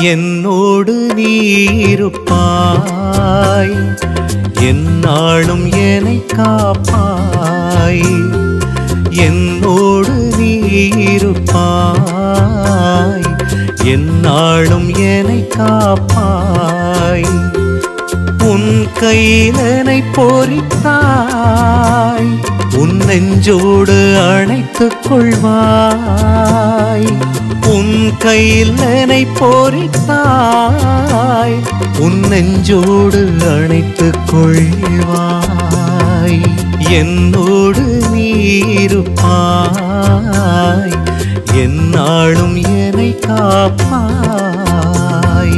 என்னோடு நீருப்பாய் என்னாலும் என்னை காப்பாய் என்னோடு நீருப்பாய் என்னாலும் என்னை காப்பாய் உன் கையிலனை போரித்தாய் உன் நெஞ்சோடு அணைத்துக் கொள்வாய் உன் கையிலனை போரித்தாய் உன் நெஞ்சோடு அணைத்துக் கொள்வாய் என்னோடு நீருப்பாய் என்னாலும் என்னை காப்பாய்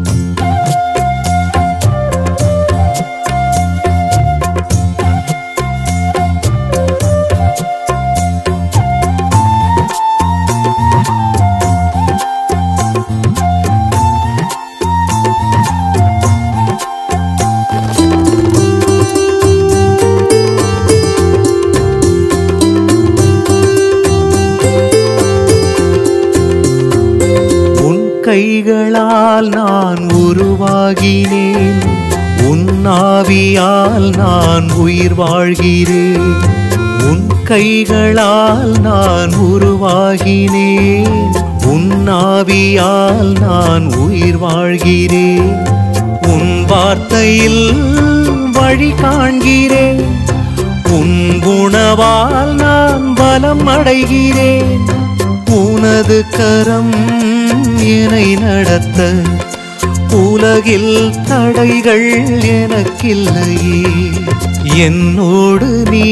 உன் கைகளால் நான் உருவாகினேன் உன் ஆவியால் நான் உயிர் வாழ்கிறேன் உன் கைகளால் நான் உருவாகினேன் உன் ஆவியால் நான் உயிர் வாழ்கிறேன் உன் வார்த்தையில் வழி காண்கிறேன் உன் குணவால் நான் பலம் அடைகிறேன் உனது கரம் என்னை நடத்த உலகில் தடைகள் எனக்கில்லையே என்னோடு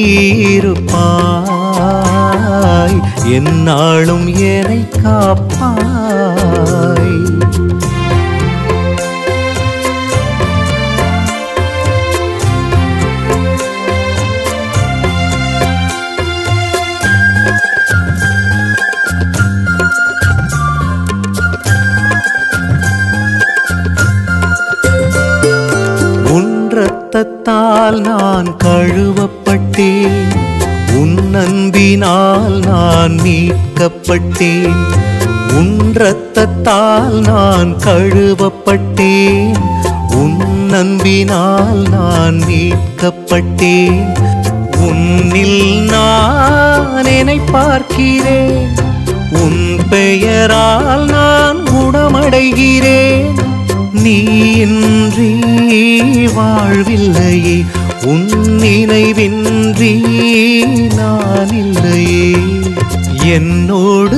நீருப்பாய் என்னாலும் என்னை காப்பாய் உன் இரத்தத்தால் நான் கழுவப்பட்டேன் உன் அன்பினால் நான் மீட்கப்பட்டேன் உன் இரத்தத்தால் நான் கழுவப்பட்டேன் உன் அன்பினால் நான் மீட்கப்பட்டேன் உன்னில் நான் என்னை பார்க்கிறேன் உன் பெயரால் நான் குணமடைகிறேன் நீ இன்றி வாழ்வில்லையே உன் நினைவின்றி நான் இல்லையே என்னோடு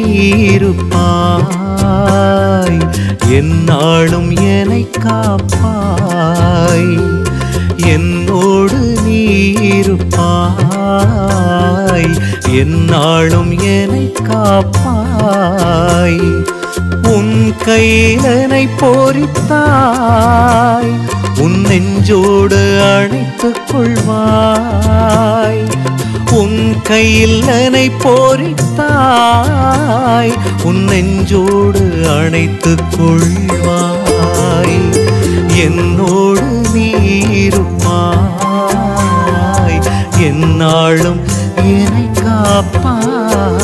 நீருப்பாய் என்னாலும் என்னை காப்பாய் என்னோடு நீருப்பாய் என்னாலும் என்னை காப்பாய் உன் கையிலனை போரித்தாய் உன் நெஞ்சோடு அணைத்துக் கொள்வாய் உன் கையிலனை போரித்தாய் உன் நெஞ்சோடு அணைத்துக் கொள்வாய் என்னோடு நீருப்பாய் என்னாலும் என்னை காப்பாய்